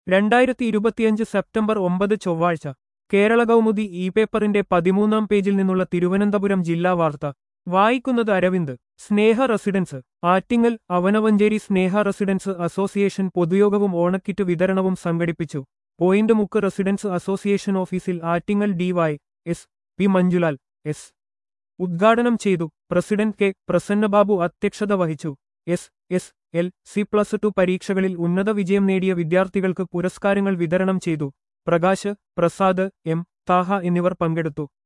രണ്ടായിരത്തി ഇരുപത്തിയഞ്ച് സെപ്റ്റംബർ ഒമ്പത് ചൊവ്വാഴ്ച കേരള കൗമുദി ഇ പേപ്പറിന്റെ പതിമൂന്നാം പേജിൽ നിന്നുള്ള തിരുവനന്തപുരം ജില്ലാ വാർത്ത വായിക്കുന്നത് Aravind Sneha residence Attingal Avanavancherry Sneha residence association പൊതുയോഗവും ഓണക്കിറ്റ് വിതരണവും സംഘടിപ്പിച്ചു പോയിന്റ് മുക്ക് റെസിഡൻസ് അസോസിയേഷൻ ഓഫീസിൽ Attingal DY S P Manjulal S ഉദ്ഘാടനം ചെയ്തു പ്രസിഡന്റ് കെ പ്രസന്നബാബു അധ്യക്ഷത വഹിച്ചു S S L C plus two പരീക്ഷകളിൽ ഉന്നത വിജയം നേടിയ വിദ്യാർത്ഥികൾക്ക് പുരസ്കാരങ്ങൾ വിതരണം ചെയ്തു പ്രകാശ് പ്രസാദ് എം താഹ എന്നിവർ പങ്കെടുത്തു